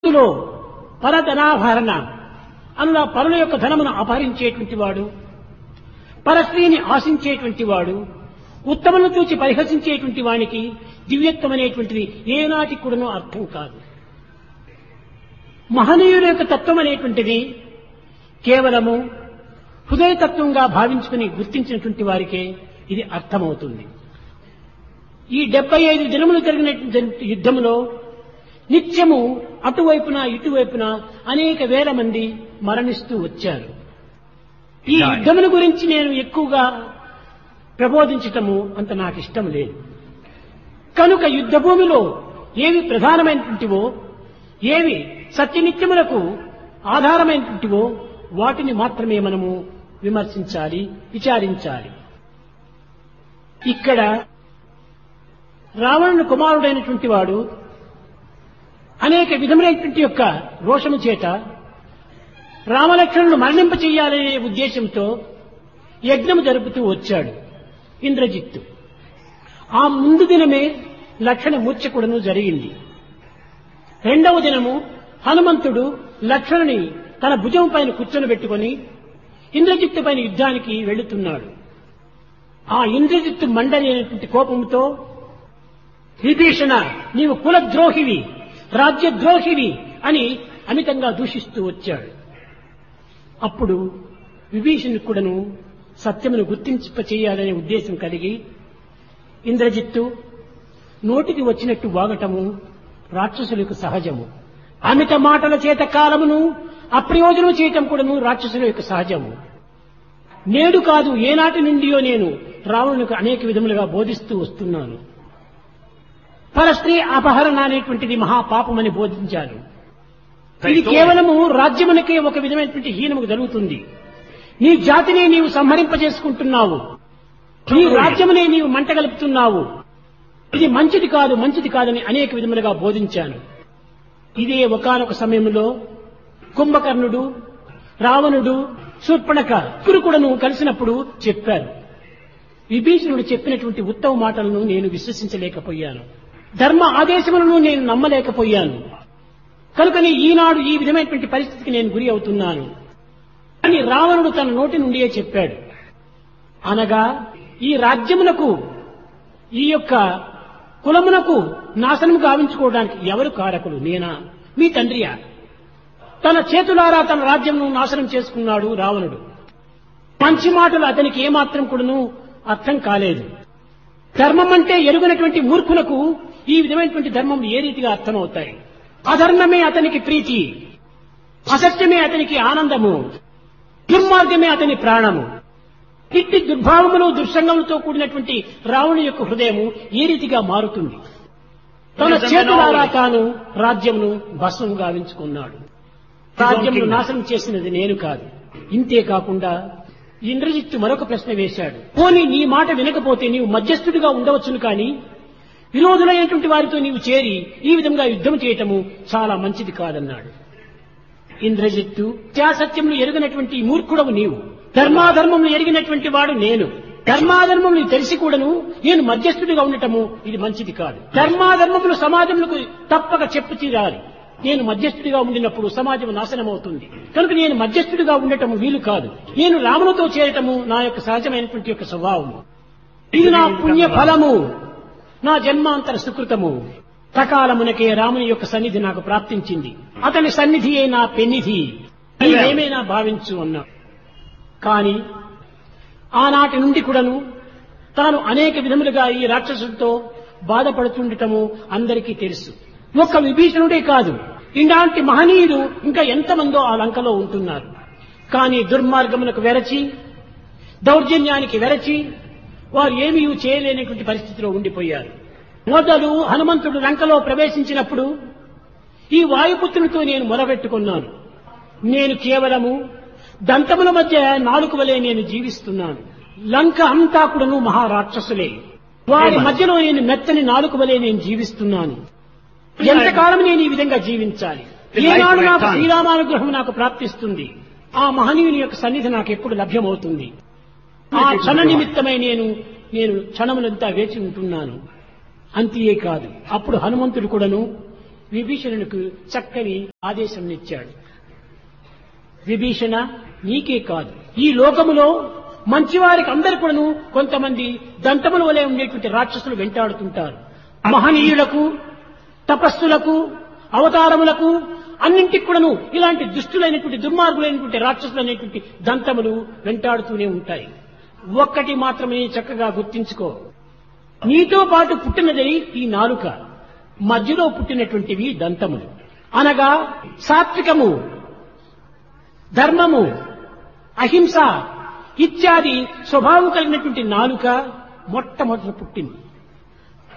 లో పరధనాభరణ అనులా పరుల యొక్క ధనమును అపహరించేటువంటి వాడు పరస్త్రీని ఆశించేటువంటి వాడు ఉత్తమను చూచి పరిహసించేటువంటి వానికి దివ్యత్వం అనేటువంటిది ఏనాటి కూడాను అర్థం కాదు మహనీయుల యొక్క తత్వం అనేటువంటిది కేవలము హృదయతత్వంగా భావించుకుని గుర్తించినటువంటి వారికే ఇది అర్థమవుతుంది ఈ డెబ్బై ఐదు దినములు జరిగినటువంటి యుద్ధములో నిత్యము అటువైపున ఇటువైపున అనేక వేల మంది మరణిస్తూ వచ్చారు ఈ యుద్ధముల గురించి నేను ఎక్కువగా ప్రబోధించటము అంత నాకు ఇష్టం లేదు కనుక యుద్ధ భూమిలో ఏవి ప్రధానమైనటువంటివో ఏవి సత్యనిత్యములకు ఆధారమైనటువంటివో వాటిని మాత్రమే మనము విమర్శించాలి విచారించాలి ఇక్కడ రావణుని కుమారుడైనటువంటి వాడు అనేక విధములైనటువంటి యొక్క రోషము చేత రామలక్ష్మణులు మరణింప చెయ్యాలనే ఉద్దేశంతో యజ్ఞము జరుపుతూ వచ్చాడు ఇంద్రజిత్తు ఆ ముందు దినమే లక్షణ మూర్ఛకుడను జరిగింది రెండవ దినము హనుమంతుడు లక్ష్మణుని తన భుజం పైన కూర్చొని పెట్టుకుని ఇంద్రజిత్తు పైన యుద్ధానికి వెళుతున్నాడు ఆ ఇంద్రజిత్తు మండలి అనేటువంటి కోపంతో విభీషణ నీవు కులద్రోహివి రాజ్యద్రోహివి అని అమితంగా దూషిస్తూ వచ్చాడు అప్పుడు విభీషణుడు కూడాను సత్యమును గుర్తింప చేయాలనే ఉద్దేశం కలిగి ఇంద్రజిత్తు నోటికి వచ్చినట్టు వాగటము రాక్షసులకు సహజము అమిత మాటల చేత కాలమును అప్రయోజనం చేయటం కూడాను రాక్షసుల యొక్క సహజము నేడు కాదు ఏనాటి నుండియో నేను రావణునికి అనేక విధములుగా బోధిస్తూ వస్తున్నాను పరస్త్రీ అపహరణ అనేటువంటిది మహాపాపమని బోధించారు ఇది కేవలము రాజ్యమునకే ఒక విధమైనటువంటి హీనము జరుగుతుంది నీ జాతిని నీవు సంహరింపజేసుకుంటున్నావు నీ రాజ్యమునే నీవు మంటగలుపుతున్నావు ఇది మంచిది కాదు మంచిది కాదని అనేక విధములుగా బోధించాను ఇదే ఒకనొక సమయంలో కుంభకర్ణుడు రావణుడు శూర్పణక కురుకుడను కలిసినప్పుడు చెప్పారు విభీషణుడు చెప్పినటువంటి ఉత్తమ మాటలను నేను విశ్వసించలేకపోయాను ధర్మ ఆదేశములను నేను నమ్మలేకపోయాను కనుకని ఈనాడు ఈ విధమైనటువంటి పరిస్థితికి నేను గురి అవుతున్నాను అని రావణుడు తన నోటి నుండియే చెప్పాడు అనగా ఈ రాజ్యమునకు ఈ యొక్క కులమునకు నాశనం గావించుకోవడానికి ఎవరు కారకులు నేనా మీ తండ్రియా తన చేతులారా తన రాజ్యంను నాశనం చేసుకున్నాడు రావణుడు మంచి మాటలు అతనికి ఏమాత్రం కూడాను అర్థం కాలేదు ధర్మం అంటే ఎరుగనటువంటి మూర్ఖులకు ఈ విధమైనటువంటి ధర్మం ఏ రీతిగా అర్థమవుతాయి అధర్మమే అతనికి ప్రీతి అసత్యమే అతనికి ఆనందము దుర్మార్గమే అతని ప్రాణము ఇట్టి దుర్భావములు దుర్సంగములతో కూడినటువంటి రావణు యొక్క హృదయము ఏ రీతిగా మారుతుంది తన చేతులారా తాను రాజ్యమును భస్మం గావించుకున్నాడు రాజ్యమును నాశనం చేసినది నేను కాదు ఇంతే కాకుండా ఇంద్రజిత్తు మరొక ప్రశ్న వేశాడు పోనీ నీ మాట వినకపోతే నీవు మధ్యస్థుడిగా ఉండవచ్చును కానీ విరోధులైనటువంటి వారితో నీవు చేరి ఈ విధంగా యుద్ధం చేయటము చాలా మంచిది కాదన్నాడు ఇంద్రజిత్తు సత్యములు ఎరుగినటువంటి మూర్ఖుడవు నీవు ధర్మాధర్మములు ఎరిగినటువంటి వాడు నేను ధర్మాధర్మములు తెలిసి కూడాను నేను మధ్యస్థుడిగా ఉండటము ఇది మంచిది కాదు ధర్మాధర్మములు సమాజములకు తప్పక చెప్పు తీరాలి నేను మధ్యస్థుడిగా ఉండినప్పుడు సమాజం నాశనమవుతుంది కనుక నేను మధ్యస్థుడిగా ఉండటము వీలు కాదు నేను రాములతో చేరటము నా యొక్క సహజమైనటువంటి యొక్క స్వభావము ఇది నా పుణ్య ఫలము నా జన్మాంతర సుకృతము సకాలమునకే రాముని యొక్క సన్నిధి నాకు ప్రాప్తించింది అతని సన్నిధియే నా పెన్నిధి ఏమైనా భావించు అన్నా కాని ఆనాటి నుండి కూడాను తాను అనేక విధములుగా ఈ రాక్షసులతో బాధపడుతుండటము అందరికీ తెలుసు ఒక్క విభీషణుడే కాదు ఇలాంటి మహనీయులు ఇంకా ఎంతమందో ఆ లంకలో ఉంటున్నారు కానీ దుర్మార్గమునకు వెరచి దౌర్జన్యానికి వెరచి వారు ఏమీ చేయలేనటువంటి పరిస్థితిలో ఉండిపోయారు మొదలు హనుమంతుడు లంకలో ప్రవేశించినప్పుడు ఈ వాయుపుత్రునితో నేను మొరబెట్టుకున్నాను నేను కేవలము దంతముల మధ్య నాలుగు వలె నేను జీవిస్తున్నాను లంక అంతా కూడాను మహారాక్షసులే వారి మధ్యలో నేను మెత్తని నాలుగు వలె నేను జీవిస్తున్నాను ఎంతకాలం నేను ఈ విధంగా జీవించాలి ఏనాడు నాకు శ్రీరామానుగ్రహం నాకు ప్రాప్తిస్తుంది ఆ మహనీయుని యొక్క సన్నిధి నాకు ఎప్పుడు లభ్యమవుతుంది ఆ క్షణ నిమిత్తమై నేను నేను క్షణములంతా వేచి ఉంటున్నాను అంతే కాదు అప్పుడు హనుమంతుడు కూడాను విభీషణునికి చక్కని ఆదేశం ఇచ్చాడు విభీషణ నీకే కాదు ఈ లోకములో మంచివారికి అందరు కూడాను కొంతమంది దంతముల వలె ఉండేటువంటి రాక్షసులు వెంటాడుతుంటారు మహనీయులకు తపస్సులకు అవతారములకు అన్నింటికి కూడాను ఇలాంటి దుష్టులైనటువంటి దుర్మార్గులైనటువంటి రాక్షసులు అనేటువంటి దంతములు వెంటాడుతూనే ఉంటాయి ఒక్కటి మాత్రమే చక్కగా గుర్తించుకో నీతో పాటు పుట్టినది ఈ నాలుక మధ్యలో పుట్టినటువంటివి దంతములు అనగా సాత్వికము ధర్మము అహింస ఇత్యాది స్వభావం కలిగినటువంటి నాలుక మొట్టమొదట పుట్టింది